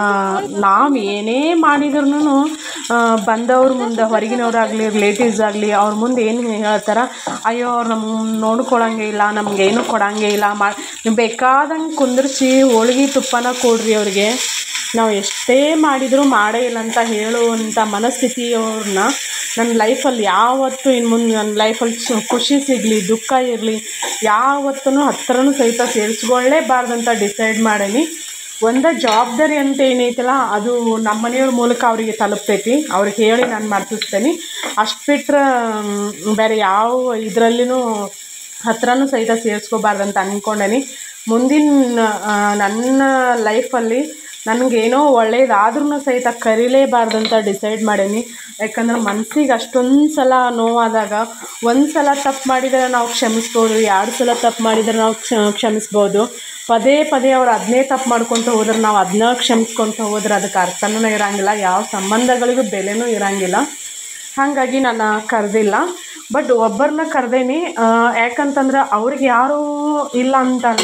ನಾವು ಏನೇ ಮಾಡಿದ್ರು ಬಂದವ್ರ ಮುಂದೆ ಹೊರಗಿನವ್ರಾಗಲಿ ರಿಲೇಟಿವ್ಸ್ ಆಗಲಿ ಅವ್ರ ಮುಂದೆ ಏನು ಹೇಳ್ತಾರೆ ಅಯ್ಯೋ ಅವ್ರು ನಮ್ಮ ನೋಡ್ಕೊಳಂಗೆ ಇಲ್ಲ ನಮಗೇನು ಕೊಡಂಗೆ ಇಲ್ಲ ಮಾ ನೀವು ಬೇಕಾದಂಗೆ ಕುಂದಿರ್ಸಿ ಹೋಳ್ಗೆ ತುಪ್ಪನ ಕೊಡ್ರಿ ಅವ್ರಿಗೆ ನಾವು ಎಷ್ಟೇ ಮಾಡಿದರೂ ಮಾಡೇ ಇಲ್ಲ ಅಂತ ಹೇಳುವಂಥ ಮನಸ್ಥಿತಿ ಅವ್ರನ್ನ ನನ್ನ ಲೈಫಲ್ಲಿ ಯಾವತ್ತೂ ಇನ್ನು ಮುಂದೆ ನನ್ನ ಲೈಫಲ್ಲಿ ಸು ಖುಷಿ ಸಿಗಲಿ ದುಃಖ ಇರಲಿ ಯಾವತ್ತೂ ಹತ್ರನೂ ಸಹಿತ ಸೇರಿಸ್ಕೊಳ್ಳೇಬಾರ್ದಂತ ಡಿಸೈಡ್ ಮಾಡೀನಿ ಒಂದೇ ಜವಾಬ್ದಾರಿ ಅಂತ ಏನೈತಲ್ಲ ಅದು ನಮ್ಮ ಮನೆಯವ್ರ ಮೂಲಕ ಅವರಿಗೆ ತಲುಪ್ತೈತಿ ಅವ್ರಿಗೆ ಹೇಳಿ ನಾನು ಮಾಡ್ತಿಸ್ತೇನೆ ಅಷ್ಟು ಬಿಟ್ರೆ ಮ್, ಬೇರೆ ಯಾವ ಇದರಲ್ಲಿನೂ ಹತ್ರನೂ ಸಹಿತ ಸೇರಿಸ್ಕೋಬಾರ್ದಂತ ಅಂದ್ಕೊಂಡೇನಿ ಮುಂದಿನ ಆ, ನನ್ನ ಲೈಫಲ್ಲಿ ನನಗೇನೋ ಒಳ್ಳೇದಾದ್ರೂ ಸಹಿತ ಕರೀಲೇಬಾರ್ದಂತ ಡಿಸೈಡ್ ಮಾಡೀನಿ ಯಾಕಂದ್ರೆ ಮನ್ಸಿಗೆ ಅಷ್ಟೊಂದು ಸಲ ನೋವಾದಾಗ ಒಂದು ಸಲ ತಪ್ಪು ಮಾಡಿದರೆ ನಾವು ಕ್ಷಮಿಸ್ಬೋದು ಎರಡು ಸಲ ತಪ್ಪು ಮಾಡಿದರೆ ನಾವು ಕ್ಷ ಕ್ಷಮಿಸ್ಬೋದು ಪದೇ ಪದೇ ಅವ್ರು ಅದನ್ನೇ ತಪ್ಪು ಮಾಡ್ಕೊತ ಹೋದ್ರೆ ನಾವು ಅದನ್ನ ಕ್ಷಮಿಸ್ಕೊತ ಹೋದ್ರೆ ಅದಕ್ಕೆ ಅರ್ಥನೂ ಇರೋಂಗಿಲ್ಲ ಯಾವ ಸಂಬಂಧಗಳಿಗೂ ಬೆಲೆನೂ ಇರೋಂಗಿಲ್ಲ ಹಾಗಾಗಿ ನಾನು ಕರೆದಿಲ್ಲ ಬಟ್ ಒಬ್ಬರನ್ನ ಕರೆದೇನಿ ಯಾಕಂತಂದ್ರೆ ಅವ್ರಿಗೆ ಯಾರೂ ಇಲ್ಲ ಅಂತಲ್ಲ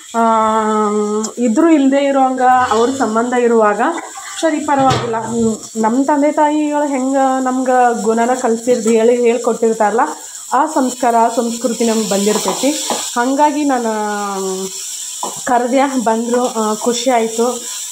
ಇದ್ರೂ ಇಲ್ಲದೆ ಇರುವಂಗ ಅವ್ರ ಸಂಬಂಧ ಇರುವಾಗ ಸರಿ ಪರವಾಗಿಲ್ಲ ಹ್ಮ್, ನಮ್ಮ ತಂದೆ ತಾಯಿಗಳು ಹೆಂಗೆ ನಮ್ಗೆ ಗುಣನ ಕಲಿಸಿರ್ದು ಹೇಳಿ ಹೇಳ್ಕೊಟ್ಟಿರ್ತಾರಲ್ಲ ಆ ಸಂಸ್ಕಾರ ಆ ಸಂಸ್ಕೃತಿ ನಮ್ಗೆ ಬಂದಿರ್ತೈತಿ ಹಾಗಾಗಿ ನಾನು ಕರೆದ್ಯ ಬಂದರು ಖುಷಿ ಆಯಿತು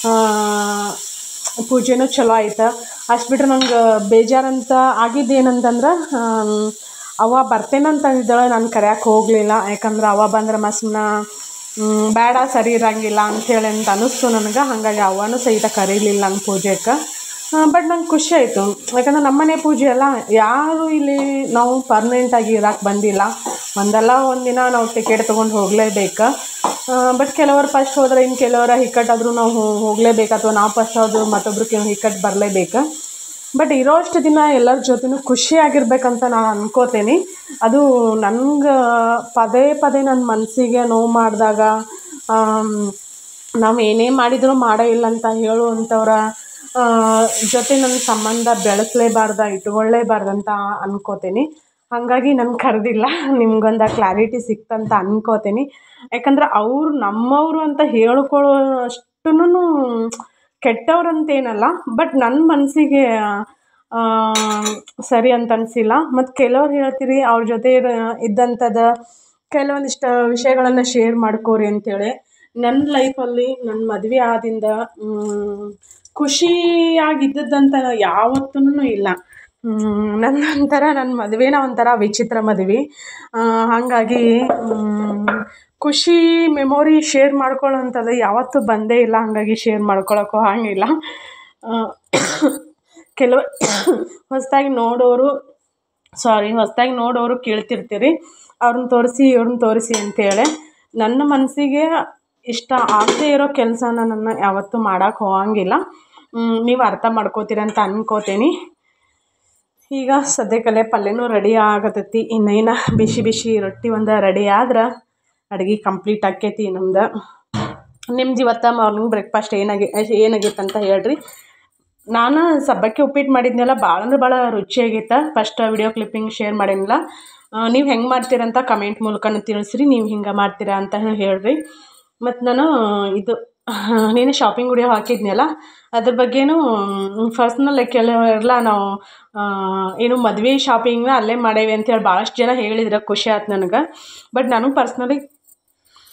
ಪೂಜೆನೂ ಚಲೋ ಆಯ್ತು ಅಷ್ಟು ಬಿಟ್ರೆ ನಂಗೆ ಬೇಜಾರಂತ ಆಗಿದ್ದು ಏನಂತಂದ್ರೆ ಆಮ್, ಅವ್ವ ಬರ್ತೇನಂತ ಅಂದಿದ್ದಾಳೆ ನಾನು ಕರೆಯೋಕೆ ಹೋಗಲಿಲ್ಲ ಯಾಕಂದ್ರೆ ಅವ್ವ ಬಂದ್ರೆ ಮಸ್ನ ಬೇಡ ಸರಿ ಇರಂಗಿಲ್ಲ ಅಂಥೇಳಿ ಅಂತ ಅನ್ನಿಸ್ತು ನನಗೆ ಹಾಗಾಗಿ ಅವ್ವನೂ ಸಹಿತ ಕರೀಲಿಲ್ಲ ನಂಗೆ ಪೂಜೆಗೆ ಬಟ್ ನಂಗೆ ಖುಷಿ ಆಯಿತು ಯಾಕಂದ್ರೆ ನಮ್ಮನೆ ಪೂಜೆ ಅಲ್ಲ ಯಾರು ಇಲ್ಲಿ ನಾವು ಪರ್ಮನೆಂಟಾಗಿ ಇರೋಕೆ ಬಂದಿಲ್ಲ ಒಂದಲ್ಲ ಒಂದಿನ ನಾವು ಟಿಕೆಟ್ ತೊಗೊಂಡು ಹೋಗಲೇಬೇಕು ಬಟ್ ಕೆಲವರು ಫಸ್ಟ್ ಹೋದ್ರೆ ಇನ್ನು ಕೆಲವರ ಹಿಕ್ಕಟ್ಟಾದರೂ ನಾವು ಹೋ- ಹೋಗಲೇಬೇಕು ಅಥವಾ ನಾವು ಫಸ್ಟ್ ಹೋದ್ರು ಮತ್ತೊಬ್ರು ಕೆಲವು ಹಿಕ್ಕಟ್ಟು ಬರಲೇಬೇಕು ಬಟ್ ಇರೋಷ್ಟು ದಿನ ಎಲ್ಲರ ಜೊತೆನೂ ಖುಷಿಯಾಗಿರ್ಬೇಕಂತ ನಾನು ಅನ್ಕೋತೀನಿ ಅದು ನನ್ಗೆ ಪದೇ ಪದೇ ನನ್ನ ಮನಸ್ಸಿಗೆ ನೋವು ಮಾಡಿದಾಗ ನಾವು ಏನೇ ಮಾಡಿದರೂ ಮಾಡೇ ಇಲ್ಲ ಅಂತ ಹೇಳುವಂಥವ್ರ ಆ, ಜೊತೆ ನನ್ನ ಸಂಬಂಧ ಬೆಳೆಸಲೇಬಾರ್ದ ಇಟ್ಕೊಳ್ಳೇಬಾರ್ದಂತ ಅನ್ಕೋತೀನಿ ಹಾಗಾಗಿ ನಾನು ಕರೆದಿಲ್ಲ ನಿಮ್ಗೊಂದು ಕ್ಲಾರಿಟಿ ಸಿಕ್ತಂತ ಅನ್ಕೋತೀನಿ ಯಾಕಂದ್ರೆ ಅವ್ರು ನಮ್ಮವರು ಅಂತ ಹೇಳ್ಕೊಳ್ಳೋ ಅಷ್ಟೂ ಕೆಟ್ಟವ್ರಂತೇನಲ್ಲ ಬಟ್ ನನ್ನ ಮನಸ್ಸಿಗೆ ಸರಿ ಅಂತ ಅನಿಸಿಲ್ಲ ಮತ್ತು ಕೆಲವ್ರು ಹೇಳ್ತೀರಿ ಅವ್ರ ಜೊತೆ ಇರ- ಇದ್ದಂಥದ್ದು ಕೆಲವೊಂದಿಷ್ಟು ವಿಷಯಗಳನ್ನು ಶೇರ್ ಮಾಡ್ಕೋರಿ ಅಂತೇಳಿ ನನ್ನ ಲೈಫಲ್ಲಿ ನನ್ನ ಮದುವೆ ಆದಿಂದ ಮ್, ಖುಷಿಯಾಗಿದ್ದದ್ದಂತ ಯಾವತ್ತೂ ಇಲ್ಲ ಮ್, ನನ್ನ ಒಂಥರ ನನ್ನ ಮದುವೆನ ಒಂಥರ ವಿಚಿತ್ರ ಮದುವೆ ಹಾಗಾಗಿ ಮ್, ಖುಷಿ ಮೆಮೊರಿ ಶೇರ್ ಮಾಡ್ಕೊಳ್ಳೋಂಥದ್ದು ಯಾವತ್ತೂ ಬಂದೇ ಇಲ್ಲ ಹಾಗಾಗಿ ಶೇರ್ ಮಾಡ್ಕೊಳಕ್ಕೂ ಹಾಗಿಲ್ಲ ಕೆಲವು ಹೊಸದಾಗಿ ನೋಡೋರು ಸಾರಿ ಹೊಸದಾಗಿ ನೋಡೋರು ಕೇಳ್ತಿರ್ತೀರಿ ಅವ್ರನ್ನ ತೋರಿಸಿ ಇವ್ರನ್ನ ತೋರಿಸಿ ಅಂತೇಳಿ ನನ್ನ ಮನಸ್ಸಿಗೆ ಇಷ್ಟ ಆಗದೇ ಇರೋ ಕೆಲಸನ ನನ್ನ ಯಾವತ್ತೂ ಮಾಡೋಕೆ ಹೋಗಂಗಿಲ್ಲ ನೀವು ಅರ್ಥ ಮಾಡ್ಕೋತೀರ ಅಂತ ಅನ್ಕೋತೀನಿ ಈಗ ಸದ್ಯಕ್ಕಲ್ಲೇ ಪಲ್ಯನೂ ರೆಡಿ ಆಗತೈತಿ ಇನ್ನೇನು ಬಿಸಿ ಬಿಸಿ ರೊಟ್ಟಿ ಒಂದು ರೆಡಿ ಆದ್ರೆ ಅಡುಗೆ ಕಂಪ್ಲೀಟ್ ಆಕೈತಿ ನಮ್ದು ನಿಮ್ದು ಇವತ್ತು ಮಾರ್ನಿಂಗ್ ಬ್ರೇಕ್ಫಾಸ್ಟ್ ಏನಾಗಿ ಏನಾಗಿತ್ತು ಅಂತ ಹೇಳ್ರಿ ನಾನು ಸಬ್ಬಕ್ಕಿ ಉಪ್ಪಿಟ್ಟು ಮಾಡಿದ್ನೆಲ್ಲ ಭಾಳ ಅಂದ್ರೆ ಭಾಳ ರುಚಿಯಾಗಿತ್ತು ಫಸ್ಟ್ ವಿಡಿಯೋ ಕ್ಲಿಪ್ಪಿಂಗ್ ಶೇರ್ ಮಾಡೇನಿಲ್ಲ ನೀವು ಹೆಂಗೆ ಮಾಡ್ತೀರಂತ ಕಮೆಂಟ್ ಮೂಲಕನೂ ತಿಳಿಸ್ರಿ ನೀವು ಹಿಂಗೆ ಮಾಡ್ತೀರಾ ಅಂತ ಹೇಳ್ರಿ ಮತ್ತು ನಾನು ಇದು ನೀನು ಶಾಪಿಂಗ್ ವಿಡಿಯೋ ಹಾಕಿದ್ನಲ್ಲ ಅದ್ರ ಬಗ್ಗೆನೂ ಪರ್ಸ್ನಲ್ ಕೆಲವೆಲ್ಲ ನಾವು ಆ, ಏನು ಮದುವೆ ಶಾಪಿಂಗ್ನ ಅಲ್ಲೇ ಮಾಡೇವಿ ಅಂತೇಳಿ ಭಾಳಷ್ಟು ಜನ ಹೇಳಿದ್ರು ಖುಷಿ ಆಯ್ತು ನನಗೆ ಬಟ್ ನಾನು ಪರ್ಸ್ನಲಿ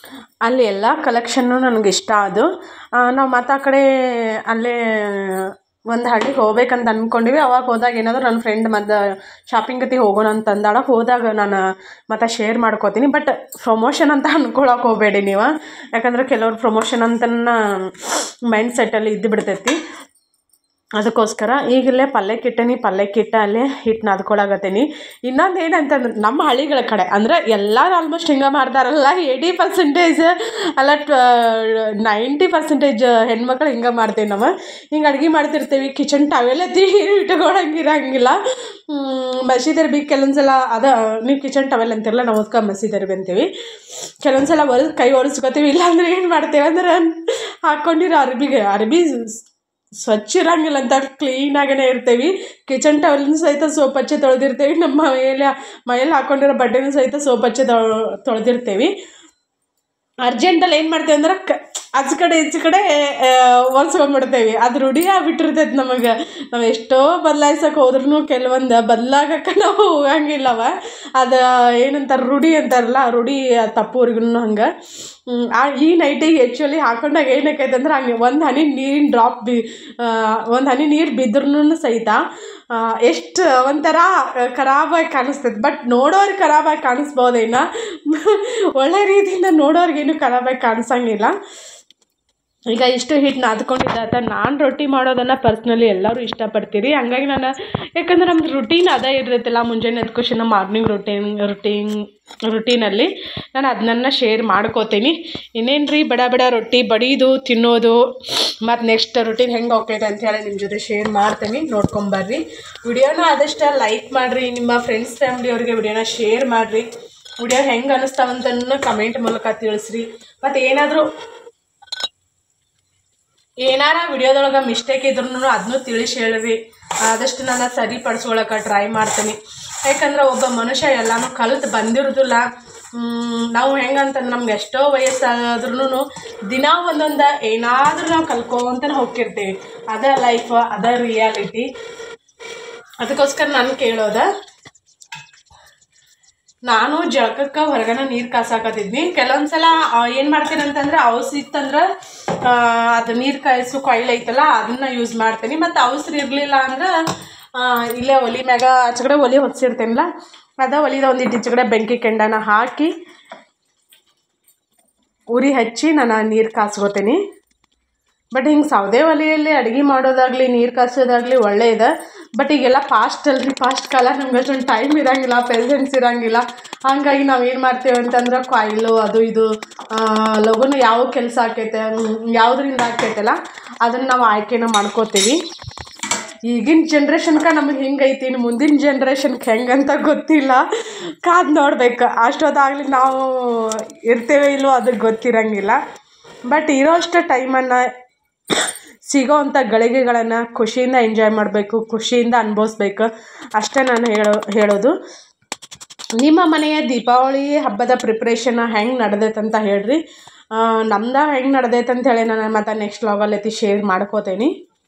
ಅಲ್ಲಿ ಎಲ್ಲ ಕಲೆಕ್ಷನ್ನು ನನಗೆ ಇಷ್ಟ ಅದು ನಾವು ಮತ್ತೆ ಆ ಕಡೆ ಅಲ್ಲೇ ಒಂದು ಹಳ್ಳಿಗೆ ಹೋಗ್ಬೇಕಂತ ಅಂದ್ಕೊಂಡಿವಿ ಅವಾಗ ಹೋದಾಗ ಏನಾದರೂ ನನ್ನ ಫ್ರೆಂಡ್ ಮತ್ತು ಶಾಪಿಂಗ್ ಗತಿ ಹೋಗೋಣ ಅಂತ ಅಂದಾಳ ಹೋದಾಗ ನಾನು ಮತ್ತು ಶೇರ್ ಮಾಡ್ಕೋತೀನಿ ಬಟ್ ಪ್ರಮೋಷನ್ ಅಂತ ಅಂದ್ಕೊಳಕ್ಕೆ ಹೋಗಬೇಡಿ ನೀವು ಯಾಕಂದ್ರೆ ಕೆಲವ್ರು ಪ್ರಮೋಷನ್ ಅಂತನ ಮೈಂಡ್ ಸೆಟ್ಟಲ್ಲಿ ಇದ್ದು ಬಿಡ್ತೈತಿ ಅದಕ್ಕೋಸ್ಕರ ಈಗಲೇ ಪಲ್ಯಕ್ಕೆ ಇಟ್ಟೇನಿ ಪಲ್ಯಕ್ಕೆ ಇಟ್ಟ ಅಲ್ಲೇ ಹಿಟ್ಟು ನಾದ್ಕೊಳಗತ್ತೀನಿ ಇನ್ನೊಂದು ಏನಂತಂದ್ರೆ ನಮ್ಮ ಹಳ್ಳಿಗಳ ಕಡೆ ಅಂದ್ರೆ ಎಲ್ಲರೂ ಆಲ್ಮೋಸ್ಟ್ ಹಿಂಗೆ ಮಾಡ್ತಾರಲ್ಲ ಏಯ್ಟಿ ಪರ್ಸೆಂಟೇಜ್ ಅಲ್ಲ ನೈಂಟಿ ಪರ್ಸೆಂಟೇಜ್ ಹೆಣ್ಮಕ್ಳು ಹಿಂಗೆ ಮಾಡ್ತೀವಿ ನಾವು ಹಿಂಗೆ ಅಡುಗೆ ಮಾಡ್ತಿರ್ತೀವಿ ಕಿಚನ್ ಟವೆಲ್ ಎತ್ತಿ ಇಟ್ಕೊಳಂಗಿರಂಗಿಲ್ಲ ಮಸೀದರ್ ಬಿ ಕೆಲವೊಂದು ಸಲ ಅದ ನೀವು ಕಿಚನ್ ಟವೆಲ್ ಅಂತಿರಲ್ಲ ನಾವು ಅದಕ್ಕೆ ಮಸೀದರ್ ಬಿ ಅಂತೀವಿ ಕೆಲವೊಂದು ಸಲ ಒರೆಸ್ ಕೈ ಒರೆಸ್ಕೊತೀವಿ ಇಲ್ಲಾಂದ್ರೆ ಏನು ಮಾಡ್ತೇವೆ ಅಂದ್ರೆ ಹಾಕ್ಕೊಂಡಿರೋ ಅರ್ಬಿಗೆ ಅರ್ಬಿ ಸ್ವಚ್ಛ ಇರಂಗಿಲ್ಲ ಅಂತ ಕ್ಲೀನಾಗೇ ಇರ್ತೀವಿ ಕಿಚನ್ ಟವಲ್ನ ಸಹಿತ ಸೋಪ್ ಹಚ್ಚಿ ತೊಳೆದಿರ್ತೀವಿ ನಮ್ಮ ಮೈಯಲ್ಲಿ ಮೈಯಲ್ಲಿ ಹಾಕ್ಕೊಂಡಿರೋ ಬಟ್ಟೆನೂ ಸಹಿತ ಸೋಪ್ ಹಚ್ಚಿ ತೊಳ್ ತೊಳೆದಿರ್ತೀವಿ ಅರ್ಜೆಂಟಲ್ಲಿ ಏನು ಮಾಡ್ತೇವೆ ಅಂದ್ರೆ ಕ ಆಚೆ ಕಡೆ ಈಚೆ ಕಡೆ ಒರೆಸ್ಕೊಂಡ್ಬಿಡ್ತೇವೆ ಅದು ರೂಢಿ ಆಗ್ಬಿಟ್ಟಿರ್ತೈತೆ ನಮಗೆ ನಾವು ಎಷ್ಟೋ ಬದಲಾಯ್ಸಕ್ಕೆ ಹೋದ್ರೂ ಕೆಲವೊಂದು ಬದಲಾಗಕ್ಕೆ ನಾವು ಹೋಗಂಗಿಲ್ಲವ ಅದು ಏನಂತಾರೆ ರೂಢಿ ಅಂತಾರಲ್ಲ ಆ ರೂಢಿ ತಪ್ಪೋರ್ಗು ಹಂಗೆ ಆ ಈ ನೈಟಿಗೆ ಆ್ಯಕ್ಚುಲಿ ಹಾಕೊಂಡಾಗ ಏನಕ್ಕೈತೆ ಅಂದ್ರೆ ಹಂಗೆ ಒಂದು ಹನಿ ನೀರಿನ ಡ್ರಾಪ್ ಬಿ ಒಂದು ಹನಿ ನೀರು ಬಿದ್ರೂ ಸಹಿತ ಎಷ್ಟು ಒಂಥರ ಖರಾಬಾಗಿ ಕಾಣಿಸ್ತೈತೆ ಬಟ್ ನೋಡೋರಿಗೆ ಖರಾಬಾಗಿ ಕಾಣಿಸ್ಬೋದೇನೋ ಒಳ್ಳೆ ರೀತಿಯಿಂದ ನೋಡೋರಿಗೇನು ಖರಾಬಾಗಿ ಕಾಣಿಸಂಗಿಲ್ಲ ಈಗ ಇಷ್ಟು ಹಿಟ್ಟು ನಾದ್ಕೊಂಡಿದ್ದಾತ ನಾನು ರೊಟ್ಟಿ ಮಾಡೋದನ್ನು ಪರ್ಸ್ನಲಿ ಎಲ್ಲರೂ ಇಷ್ಟಪಡ್ತೀರಿ ಹಂಗಾಗಿ ನಾನು ಯಾಕಂದ್ರೆ ನಮ್ದು ರುಟೀನ್ ಅದೇ ಇರ್ತೈತಲ್ಲ ಮುಂಜಾನೆ ಎದ್ದ ಖುಷಿನ ಮಾರ್ನಿಂಗ್ ರೊಟೀನ್ ರೊಟೀನ್ ರುಟೀನಲ್ಲಿ ನಾನು ಅದನ್ನ ಶೇರ್ ಮಾಡ್ಕೋತೀನಿ ಇನ್ನೇನು ರೀ ಬಡ ಬಡ ರೊಟ್ಟಿ ಬಡಿಯೋದು ತಿನ್ನೋದು ಮತ್ತು ನೆಕ್ಸ್ಟ್ ರುಟೀನ್ ಹೆಂಗೆ ಹೋಗ್ತೈತೆ ಅಂತೇಳಿ ನಿಮ್ಮ ಜೊತೆ ಶೇರ್ ಮಾಡ್ತೀನಿ ನೋಡ್ಕೊಂಬರ್ರಿ ವಿಡಿಯೋನ ಆದಷ್ಟು ಲೈಕ್ ಮಾಡಿರಿ ನಿಮ್ಮ ಫ್ರೆಂಡ್ಸ್ ಫ್ಯಾಮ್ಲಿಯವ್ರಿಗೆ ವಿಡಿಯೋನ ಶೇರ್ ಮಾಡಿರಿ ವಿಡಿಯೋ ಹೆಂಗೆ ಅನ್ನಿಸ್ತಾವಂತನೂ ಕಮೆಂಟ್ ಮೂಲಕ ತಿಳಿಸ್ರಿ ಮತ್ತು ಏನಾದರೂ ಏನಾರ ವಿಡಿಯೋದೊಳಗೆ ಮಿಸ್ಟೇಕ್ ಇದ್ರೂ ಅದನ್ನೂ ತಿಳಿಸಿ ಹೇಳ್ರಿ ಆದಷ್ಟು ನಾನು ಸರಿಪಡಿಸ್ಕೊಳಕ್ಕೆ ಟ್ರೈ ಮಾಡ್ತೀನಿ ಯಾಕಂದ್ರೆ ಒಬ್ಬ ಮನುಷ್ಯ ಎಲ್ಲನೂ ಕಲ್ತು ಬಂದಿರೋದಿಲ್ಲ ಮ್, ನಾವು ಹೆಂಗಂತಂದ್ರೆ ನಮ್ಗೆ ಎಷ್ಟೋ ವಯಸ್ಸಾದ್ರೂ ದಿನ ಒಂದೊಂದು ಏನಾದರೂ ನಾವು ಕಲ್ತ್ಕೊಂತನೇ ಹೋಗ್ತಿರ್ತೀವಿ ಅದ ಲೈಫ್ ಅದ ರಿಯಾಲಿಟಿ ಅದಕ್ಕೋಸ್ಕರ ನಾನು ಕೇಳೋದ ನಾನು ಜಳಕಕ್ಕೆ ಹೊರಗನ ನೀರು ಕಾಸಾಕತ್ತಿದ್ನಿ ಕೆಲವೊಂದು ಸಲ ಏನು ಮಾಡ್ತೀನಿ ಅಂತಂದ್ರೆ ಔಸ್ ಇತ್ತಂದ್ರೆ ಆ, ಅದು ನೀರು ಕಾಯಿಸು ಕೊಯ್ಲು ಐತಲ್ಲ ಅದನ್ನ ಯೂಸ್ ಮಾಡ್ತೀನಿ ಮತ್ತು ಔಸ್ರು ಇರಲಿಲ್ಲ ಅಂದ್ರೆ ಆ, ಇಲ್ಲೇ ಒಲಿ ಮ್ಯಾಗ ಆಚೆಕಡೆ ಒಲಿ ಹೊಚ್ಚಿರ್ತೇನಲ್ಲ ಅದ ಒಲಿದ ಒಂದಿಟ್ಟು ಈಚೆಕಡೆ ಬೆಂಕಿ ಕೆಂಡನ ಹಾಕಿ ಉರಿ ಹಚ್ಚಿ ನಾನು ನೀರು ಕಾಸ್ಕೋತೀನಿ ಬಟ್ ಹಿಂಗೆ ಸೌದೆ ಒಲೆಯಲ್ಲಿ ಅಡುಗೆ ಮಾಡೋದಾಗಲಿ ನೀರು ಕಾಸೋದಾಗಲಿ ಒಳ್ಳೆಯದು ಬಟ್ ಈಗೆಲ್ಲ ಫಾಸ್ಟ್ ಅಲ್ರಿ ಫಾಸ್ಟ್ ಕಾಲ ನಮ್ಗೆ ಅಷ್ಟೊಂದು ಟೈಮ್ ಇರೋಂಗಿಲ್ಲ ಪೇಷನ್ಸ್ ಇರೋಂಗಿಲ್ಲ ಹಾಗಾಗಿ ನಾವು ಏನು ಮಾಡ್ತೇವೆ ಅಂತಂದ್ರೆ ಕಾಯಿಲು ಅದು ಇದು ಆ, ಲಘುನ ಯಾವ ಕೆಲಸ ಆಕೈತೆ ಹ್ಮ್, ಯಾವುದರಿಂದ ಆಕೈತಲ್ಲ ಅದನ್ನು ನಾವು ಆಯ್ಕೆನ ಮಾಡ್ಕೋತೀವಿ ಈಗಿನ ಜನ್ರೇಷನ್ಗೆ ನಮಗೆ ಹಿಂಗೈತಿ ಇನ್ನು ಮುಂದಿನ ಜನ್ರೇಷನ್ಗೆ ಹೆಂಗಂತ ಗೊತ್ತಿಲ್ಲ ಕಾದು ನೋಡ್ಬೇಕು ಅಷ್ಟೊತ್ತಾಗಲಿ ನಾವು ಇರ್ತೇವೆ ಇಲ್ವೋ ಅದಕ್ಕೆ ಗೊತ್ತಿರಂಗಿಲ್ಲ ಬಟ್ ಇರೋ ಅಷ್ಟು ಟೈಮನ್ನು ಸಿಗೋ ಅಂಥ ಗಳಿಗೆಗಳನ್ನು ಖುಷಿಯಿಂದ ಎಂಜಾಯ್ ಮಾಡಬೇಕು ಖುಷಿಯಿಂದ ಅನುಭವಿಸ್ಬೇಕು ಅಷ್ಟೇ ನಾನು ಹೇಳೋ ಹೇಳೋದು ನಿಮ್ಮ ಮನೆಯ ದೀಪಾವಳಿ ಹಬ್ಬದ ಪ್ರಿಪ್ರೇಷನ್ ಹೆಂಗೆ ನಡೆದೈತೆ ಅಂತ ಹೇಳ್ರಿ ನಮ್ದು ಹೆಂಗೆ ನಡೆದೈತೆ ಅಂತ ಹೇಳಿ ನಾನು ಮತ್ತೆ ನೆಕ್ಸ್ಟ್ ಲಾಗಲ್ಲಿ ಶೇರ್ ಮಾಡ್ಕೋತೀನಿ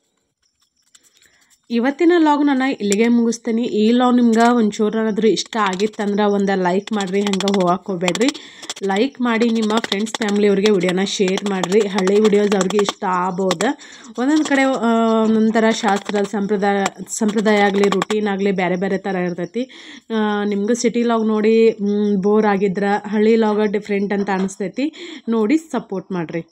ಇವತ್ತಿನ ಲಾಗ್ ನಾನು ಇಲ್ಲಿಗೆ ಮುಗಿಸ್ತೀನಿ ಈ ಲಾಗ್ ನಿಮ್ಗೆ ಒಂಚೂರಾದ್ರೂ ಇಷ್ಟ ಆಗಿತ್ತಂದ್ರೆ ಒಂದು ಲೈಕ್ ಮಾಡಿರಿ ಹಂಗೆ ಹೋಗಕ್ಕೆ ಹೋಗ್ಬೇಡ್ರಿ ಲೈಕ್ ಮಾಡಿ ನಿಮ್ಮ ಫ್ರೆಂಡ್ಸ್ ಫ್ಯಾಮ್ಲಿಯವ್ರಿಗೆ ವಿಡಿಯೋನ ಶೇರ್ ಮಾಡಿರಿ ಹಳ್ಳಿ ವಿಡಿಯೋಸ್ ಅವ್ರಿಗೆ ಇಷ್ಟ ಆಗ್ಬೋದು ಒಂದೊಂದು ಕಡೆ ಆ, ಒಂದೊಂಥರ ಶಾಸ್ತ್ರ ಸಂಪ್ರದಾಯ ಸಂಪ್ರದಾಯ ಆಗಲಿ ರುಟೀನ್ ಆಗಲಿ ಬೇರೆ ಬೇರೆ ಥರ ಇರ್ತೈತಿ ನಿಮ್ಗೆ ಸಿಟಿ ಲಾಗ್ ನೋಡಿ ಬೋರ್ ಆಗಿದ್ರೆ ಹಳ್ಳಿ ಲಾಗ ಡಿಫ್ರೆಂಟ್ ಅಂತ ಅನಿಸ್ತೈತಿ ನೋಡಿ ಸಪೋರ್ಟ್ ಮಾಡಿರಿ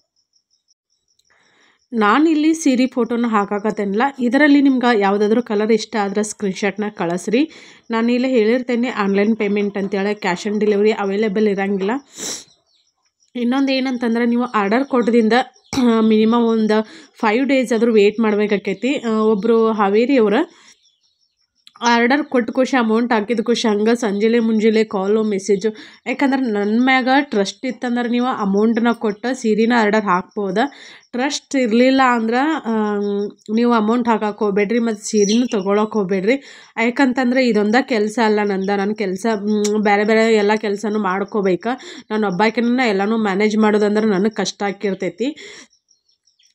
ನಾನಿಲ್ಲಿ ಸೀರೆ ಫೋಟೋನ ಹಾಕಾಕತ್ತೇನಲ್ಲ ಇದರಲ್ಲಿ ನಿಮ್ಗೆ ಯಾವುದಾದ್ರೂ ಕಲರ್ ಇಷ್ಟ ಆದ್ರೆ ಸ್ಕ್ರೀನ್ಶಾಟ್ನ ಕಳಿಸ್ರಿ ನಾನು ಇಲ್ಲಿ ಹೇಳಿರ್ತೇನೆ ಆನ್ಲೈನ್ ಪೇಮೆಂಟ್ ಅಂತೇಳಿ ಕ್ಯಾಶ್ ಆನ್ ಡೆಲಿವರಿ ಅವೈಲೇಬಲ್ ಇರೋಂಗಿಲ್ಲ ಇನ್ನೊಂದು ಏನಂತಂದ್ರೆ ನೀವು ಆರ್ಡರ್ ಕೊಟ್ಟದಿಂದ ಮಿನಿಮಮ್ ಒಂದು ಫೈವ್ ಡೇಸ್ ಆದರೂ ವೆಯ್ಟ್ ಮಾಡಬೇಕಾಕೈತಿ ಒಬ್ಬರು ಹಾವೇರಿಯವ್ರು ಆರ್ಡರ್ ಕೊಟ್ಟು ಖುಷಿ ಅಮೌಂಟ್ ಹಾಕಿದ ಖುಷಿ ಹಂಗೆ ಸಂಜೆಲೆ ಮುಂಜಾನೆ ಕಾಲು ಮೆಸೇಜು ಯಾಕಂದ್ರೆ ನನ್ನ ಮ್ಯಾಗ ಟ್ರಸ್ಟ್ ಇತ್ತಂದ್ರೆ ನೀವು ಅಮೌಂಟನ್ನ ಕೊಟ್ಟು ಸೀರೆನ ಆರ್ಡರ್ ಹಾಕ್ಬೋದು ಟ್ರಸ್ಟ್ ಇರಲಿಲ್ಲ ಅಂದ್ರೆ ಆಮ್, ನೀವು ಅಮೌಂಟ್ ಹಾಕಕ್ಕೆ ಹೋಗ್ಬೇಡ್ರಿ ಮತ್ತು ಸೀರೆನೂ ತೊಗೊಳಕ್ಕೆ ಹೋಗ್ಬೇಡ್ರಿ ಯಾಕಂತಂದ್ರೆ ಇದೊಂದ ಕೆಲಸ ಅಲ್ಲ ನಂದ ನನ್ನ ಕೆಲಸ ಬೇರೆ ಬೇರೆ ಎಲ್ಲ ಕೆಲಸನೂ ಮಾಡ್ಕೋಬೇಕು ನಾನು ಒಬ್ಬಾಕಿನ ಎಲ್ಲನೂ ಮ್ಯಾನೇಜ್ ಮಾಡೋದಂದ್ರೆ ನನಗೆ ಕಷ್ಟ ಆಗಿರ್ತೈತಿ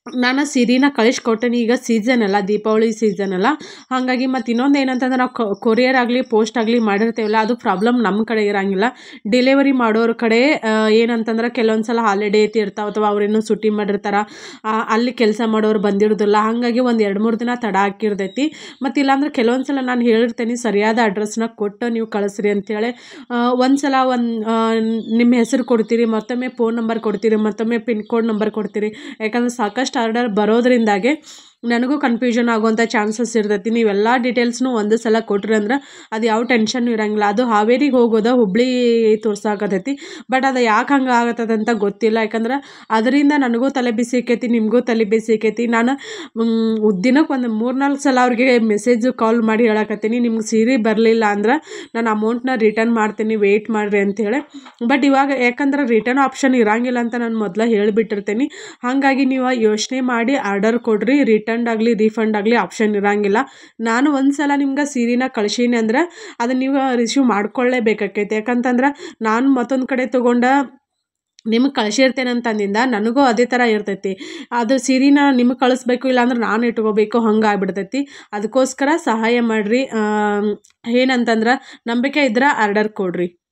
ನಾನು ಸೀರೆನ ಕಳಿಸ್ಕೊಟ್ಟೇನಿ ಈಗ ಸೀಸನ್ ಅಲ್ಲ ದೀಪಾವಳಿ ಸೀಸನ್ ಅಲ್ಲ ಹಾಗಾಗಿ ಮತ್ತು ಇನ್ನೊಂದು ಏನಂತಂದ್ರೆ ನಾವು ಕೊರಿಯರ್ ಆಗಲಿ ಪೋಸ್ಟ್ ಆಗಲಿ ಮಾಡಿರ್ತೀವಲ್ಲ ಅದು ಪ್ರಾಬ್ಲಮ್ ನಮ್ಮ ಕಡೆ ಇರೋಂಗಿಲ್ಲ ಡೆಲಿವರಿ ಮಾಡೋರ ಕಡೆ ಆ, ಏನಂತಂದ್ರೆ ಕೆಲವೊಂದು ಸಲ ಹಾಲಿಡೇ ಐತಿ ಇರ್ತಾವೆ ಅಥವಾ ಅವ್ರೇನೋ ಸುಟ್ಟಿ ಮಾಡಿರ್ತಾರೆ ಅಲ್ಲಿ ಕೆಲಸ ಮಾಡೋರು ಬಂದಿರೋದಿಲ್ಲ ಹಾಗಾಗಿ ಒಂದು ಎರಡು ಮೂರು ದಿನ ತಡ ಹಾಕಿರ್ತೈತಿ ಮತ್ತು ಇಲ್ಲಾಂದ್ರೆ ಕೆಲವೊಂದು ಸಲ ನಾನು ಹೇಳಿರ್ತೇನೆ ಸರಿಯಾದ ಅಡ್ರೆಸ್ನ ಕೊಟ್ಟು ನೀವು ಕಳಿಸ್ರಿ ಅಂತೇಳಿ ಒಂದು ಸಲ ಒಂದು ನಿಮ್ಮ ಹೆಸರು ಕೊಡ್ತೀರಿ ಮತ್ತೊಮ್ಮೆ ಫೋನ್ ನಂಬರ್ ಕೊಡ್ತೀರಿ ಮತ್ತೊಮ್ಮೆ ಪಿನ್ ಕೋಡ್ ನಂಬರ್ ಕೊಡ್ತೀರಿ ಯಾಕಂದ್ರೆ ಸಾಕಷ್ಟು ಆರ್ಡರ್ ಬರೋದ್ರಿಂದಾಗೆ ನನಗೂ ಕನ್ಫ್ಯೂಷನ್ ಆಗುವಂಥ ಚಾನ್ಸಸ್ ಇರ್ತೈತಿ ನೀವೆಲ್ಲ ಡೀಟೇಲ್ಸ್ನು ಒಂದು ಸಲ ಕೊಟ್ರಿ ಅಂದ್ರೆ ಅದು ಯಾವ ಟೆನ್ಷನ್ ಇರಂಗಿಲ್ಲ ಅದು ಹಾವೇರಿಗೆ ಹೋಗೋದ ಹುಬ್ಳಿ ತೋರ್ಸಾಕತೈತಿ ಬಟ್ ಅದು ಯಾಕೆ ಹಂಗೆ ಆಗತ್ತದ ಅಂತ ಗೊತ್ತಿಲ್ಲ ಯಾಕಂದ್ರೆ ಅದರಿಂದ ನನಗೂ ತಲೆ ಬಿಸಿ ಆಕೈತಿ ನಿಮಗೂ ತಲೆ ಬಿಸಿ ಆಕೈತಿ ನಾನು ದಿನಕ್ಕೆ ಒಂದು ಮೂರ್ನಾಲ್ಕು ಸಲ ಅವ್ರಿಗೆ ಮೆಸೇಜ್ ಕಾಲ್ ಮಾಡಿ ಹೇಳಕತ್ತೀನಿ ನಿಮ್ಗೆ ಸೀರೆ ಬರಲಿಲ್ಲ ಅಂದ್ರೆ ನಾನು ಅಮೌಂಟ್ನ ರಿಟರ್ನ್ ಮಾಡ್ತೀನಿ ವೆಯ್ಟ್ ಮಾಡಿರಿ ಅಂಥೇಳಿ ಬಟ್ ಇವಾಗ ಯಾಕಂದ್ರೆ ರಿಟರ್ನ್ ಆಪ್ಷನ್ ಇರಂಗಿಲ್ಲ ಅಂತ ನಾನು ಮೊದಲೇ ಹೇಳಿಬಿಟ್ಟಿರ್ತೀನಿ ಹಾಗಾಗಿ ನೀವು ಯೋಚನೆ ಮಾಡಿ ಆರ್ಡರ್ ಕೊಡ್ರಿ ರಿಟರ್ನ್ ಆಗಲಿ ರೀಫಂಡ್ ಆಗಲಿ ಆಪ್ಷನ್ ಇರಂಗಿಲ್ಲ ನಾನು ಒಂದು ಸಲ ನಿಮ್ಗೆ ಸೀರೆನ ಕಳ್ಸೀನಿ ಅಂದ್ರೆ ಅದನ್ನ ನೀವು ರಿಸೀವ್ ಮಾಡ್ಕೊಳ್ಳೇಬೇಕಾಕೈತೆ ಯಾಕಂತಂದ್ರೆ ನಾನು ಮತ್ತೊಂದು ಕಡೆ ತೊಗೊಂಡ ನಿಮಗೆ ಕಳಿಸಿರ್ತೇನೆ ಅಂತಂದಿಂದ ನನಗೂ ಅದೇ ಥರ ಇರ್ತೈತಿ ಅದು ಸೀರೆನ ನಿಮಗೆ ಕಳಿಸ್ಬೇಕು ಇಲ್ಲಾಂದ್ರೆ ನಾನು ಇಟ್ಕೋಬೇಕು ಹಂಗೆ ಆಗ್ಬಿಡ್ತೈತಿ ಅದಕ್ಕೋಸ್ಕರ ಸಹಾಯ ಮಾಡಿರಿ ಏನಂತಂದ್ರೆ ನಂಬಿಕೆ ಇದ್ರೆ ಆರ್ಡರ್ ಕೊಡ್ರಿ